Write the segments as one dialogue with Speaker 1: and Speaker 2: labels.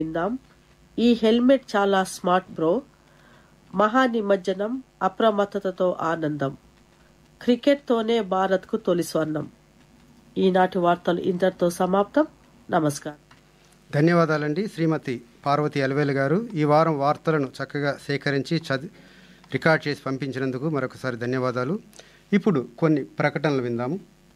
Speaker 1: విందాం ఈ హెల్మెట్ చాలా స్మార్ట్ బ్రో మహా నిమజ్జనం అప్రమత్తతతో ఆనందం క్రికెట్తోనే భారత్కు తొలి స్వర్ణం ఈనాటి వార్తలు ఇంతటితో సమాప్తం నమస్కారం
Speaker 2: ధన్యవాదాలండి శ్రీమతి పార్వతి అలవేలు గారు ఈ వారం వార్తలను చక్కగా సేకరించి చది రికార్డ్ చేసి పంపించినందుకు మరొకసారి ధన్యవాదాలు ఇప్పుడు కొన్ని ప్రకటనలు విందాము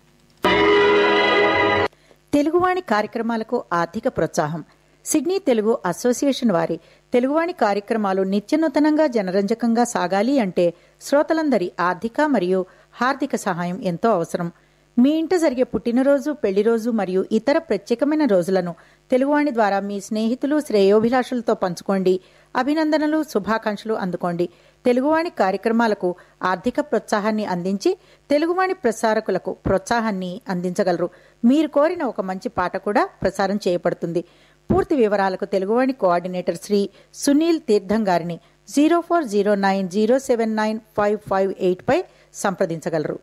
Speaker 3: తెలుగువాణి కార్యక్రమాలకు ఆర్థిక ప్రోత్సాహం సిడ్నీ తెలుగు అసోసియేషన్ వారి తెలుగువాణి కార్యక్రమాలు నిత్యనూతనంగా జనరంజకంగా సాగాలి అంటే శ్రోతలందరి ఆర్థిక మరియు హార్దిక సహాయం ఎంతో అవసరం మీ ఇంట జరిగే పుట్టినరోజు పెళ్లిరోజు మరియు ఇతర ప్రత్యేకమైన రోజులను తెలుగువాణి ద్వారా మీ స్నేహితులు శ్రేయోభిలాషులతో పంచుకోండి అభినందనలు శుభాకాంక్షలు అందుకోండి తెలుగువాణి కార్యక్రమాలకు ఆర్థిక ప్రోత్సాహాన్ని అందించి తెలుగువాణి ప్రసారకులకు ప్రోత్సాహాన్ని అందించగలరు మీరు కోరిన ఒక మంచి పాట కూడా ప్రసారం చేయబడుతుంది పూర్తి వివరాలకు తెలుగువాణి కోఆర్డినేటర్ శ్రీ సునీల్ తీర్థం గారిని zero four zero nine zero seven nine five five eight పై సంప్రదించగలరు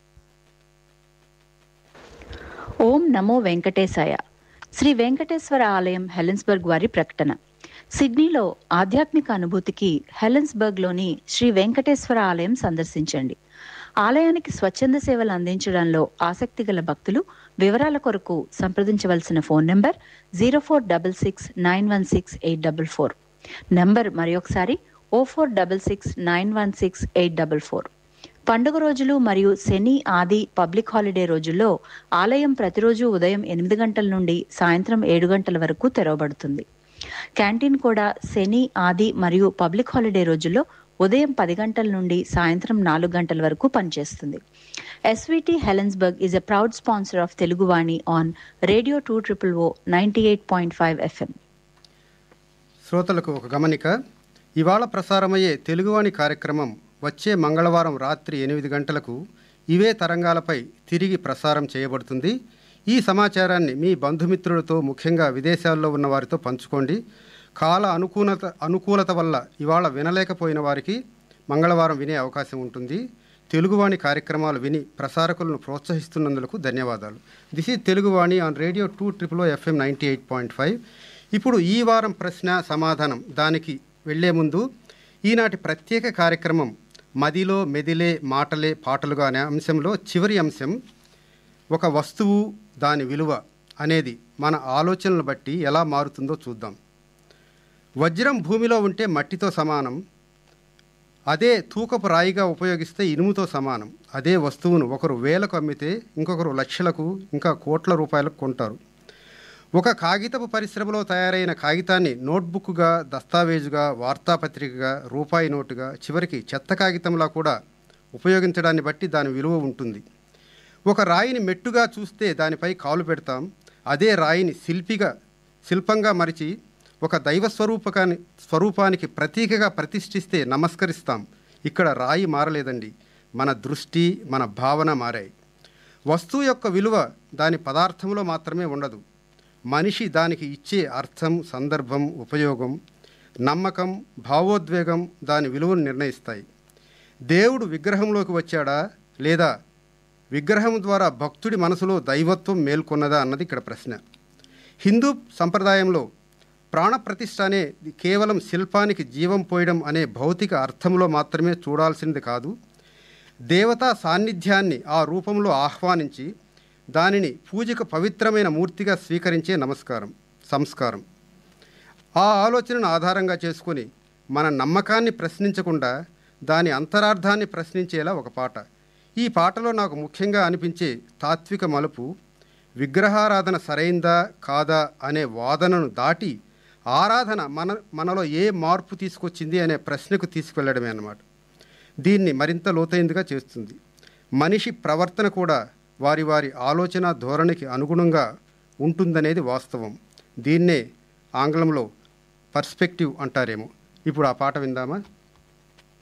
Speaker 4: ఓం నమో వెంకటేశాయ శ్రీ వెంకటేశ్వర ఆలయం హెలెన్స్బర్గ్ వారి ప్రకటన సిడ్నీలో ఆధ్యాత్మిక అనుభూతికి హెలెన్స్బర్గ్లోని శ్రీ వెంకటేశ్వర ఆలయం సందర్శించండి ఆలయానికి స్వచ్ఛంద సేవలు అందించడంలో ఆసక్తి గల భక్తులు వివరాల కొరకు సంప్రదించవలసిన phone number zero four double six nine one six eight double four number మరొకసారి O four double six nine one six eight double four పండుగ రోజులు మరియు శని ఆది పబ్లిక్ హాలిడే రోజుల్లో ఆలయం ప్రతిరోజు ఉదయం ఎనిమిది గంటల నుండి సాయంత్రం ఏడు గంటల వరకు తెరవబడుతుంది క్యాంటీన్ కూడా శని ఆది మరియు పబ్లిక్ హాలిడే రోజుల్లో ఉదయం పది గంటల నుండి సాయంత్రం నాలుగు గంటల వరకు పనిచేస్తుంది SVT Helensburgh is a proud sponsor of Teluguvani on radio two triple O ninety eight point five FM
Speaker 2: శ్రోతలకు ఒక గమనిక ఇవాళ ప్రసారమయ్యే తెలుగువాణి కార్యక్రమం వచ్చే మంగళవారం రాత్రి ఎనిమిది గంటలకు ఇవే తరంగాలపై తిరిగి ప్రసారం చేయబడుతుంది ఈ సమాచారాన్ని మీ బంధుమిత్రులతో ముఖ్యంగా విదేశాల్లో ఉన్న వారితో పంచుకోండి కాల అనుకూలత అనుకూలత వల్ల ఇవాళ వినలేకపోయిన వారికి మంగళవారం వినే అవకాశం ఉంటుంది తెలుగువాణి కార్యక్రమాలు విని ప్రసారకులను ప్రోత్సహిస్తున్నందుకు ధన్యవాదాలు this is Teluguvani on radio two triple FM ninety eight point five ఇప్పుడు ఈ వారం ప్రశ్న సమాధానం దానికి వెళ్లే ముందు ఈనాటి ప్రత్యేక కార్యక్రమం మదిలో మెదిలే మాటలే పాటలుగా అనే అంశంలో చివరి అంశం ఒక వస్తువు దాని విలువ అనేది మన ఆలోచనలు బట్టి ఎలా మారుతుందో చూద్దాం వజ్రం భూమిలో ఉంటే మట్టితో సమానం అదే తూకపు రాయిగా ఉపయోగిస్తే ఇనుముతో సమానం అదే వస్తువును ఒకరు వేలకు అమ్మితే ఇంకొకరు లక్షలకు ఇంకా కోట్ల రూపాయలకు కొంటారు ఒక కాగితపు పరిశ్రమలో తయారైన కాగితాన్ని నోట్బుక్గా దస్తావేజుగా వార్తాపత్రికగా రూపాయి నోటుగా చివరికి చెత్త కాగితంలా కూడా ఉపయోగించడాన్ని బట్టి దాని విలువ ఉంటుంది ఒక రాయిని మెట్టుగా చూస్తే దానిపై కాలు పెడతాం అదే రాయిని శిల్పిగా శిల్పంగా మరిచి ఒక దైవ స్వరూపకాని స్వరూపానికి ప్రతీకగా ప్రతిష్ఠిస్తే నమస్కరిస్తాం ఇక్కడ రాయి మారలేదండి మన దృష్టి మన భావన మారాయి వస్తువు యొక్క విలువ దాని పదార్థంలో మాత్రమే ఉండదు మనిషి దానికి ఇచ్చే అర్థం సందర్భం ఉపయోగం నమ్మకం భావోద్వేగం దాని విలువను నిర్ణయిస్తాయి దేవుడు విగ్రహంలోకి వచ్చాడా లేదా విగ్రహం ద్వారా భక్తుడి మనసులో దైవత్వం మేల్కొన్నదా అన్నది ఇక్కడ ప్రశ్న హిందూ సంప్రదాయంలో ప్రాణప్రతిష్ఠ అనే కేవలం శిల్పానికి జీవం పోయడం అనే భౌతిక అర్థంలో మాత్రమే చూడాల్సింది కాదు దేవతా సాన్నిధ్యాన్ని ఆ రూపంలో ఆహ్వానించి దానిని పూజకు పవిత్రమైన మూర్తిగా స్వీకరించే నమస్కారం సంస్కారం ఆ ఆలోచనను ఆధారంగా చేసుకొని మన నమ్మకాన్ని ప్రశ్నించకుండా దాని అంతరార్థాన్ని ప్రశ్నించేలా ఒక పాట ఈ పాటలో నాకు ముఖ్యంగా అనిపించే తాత్విక మలుపు విగ్రహారాధన సరైందా కాదా అనే వాదనను దాటి ఆరాధన మన మనలో ఏ మార్పు తీసుకొచ్చింది అనే ప్రశ్నకు తీసుకువెళ్ళడమే అన్నమాట దీన్ని మరింత లోతైందిగా చేస్తుంది మనిషి ప్రవర్తన కూడా వారి వారి ఆలోచన ధోరణికి అనుగుణంగా ఉంటుందనేది వాస్తవం దీన్నే ఆంగ్లంలో పర్స్పెక్టివ్ అంటారేమో ఇప్పుడు ఆ పాట విందామా